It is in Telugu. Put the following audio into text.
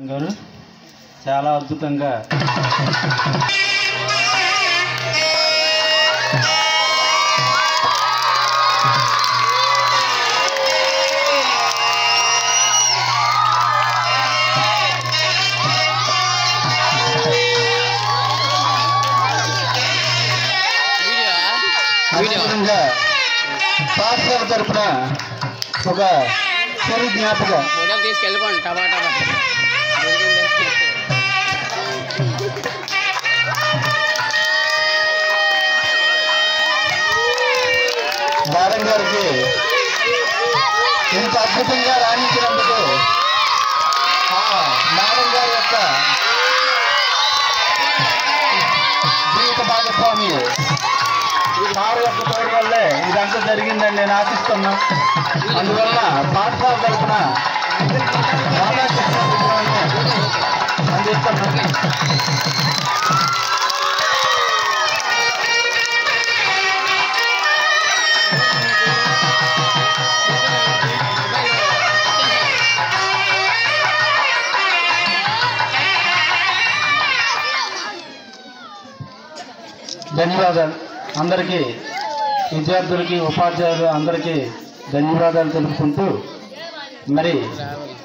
గారు చాలా అద్భుతంగా అద్భుతంగా పాఠశాల తరపున ఒక చిరు జ్ఞాపకం ఫోటోలు తీసుకెళ్ళిపోండి టబా టబా దొరికింది. మేడం గారికి ఇంత అద్భుతంగా రాణించినందుకు ఆ మేడం గారి యొక్క జీవిత భాగస్వామి సార్ యొక్క తోడు వల్లే ఇదంతా జరిగిందని నేను ఆశిస్తున్నా అందువల్ల పాఠశాల తరఫున రాధాకృష్ణ విగ్రహాన్ని అందిస్తున్నాను ధన్యవాదాలు అందరికీ విద్యార్థులకి ఉపాధ్యాయులు అందరికీ ధన్యవాదాలు తెలుపుకుంటూ మరి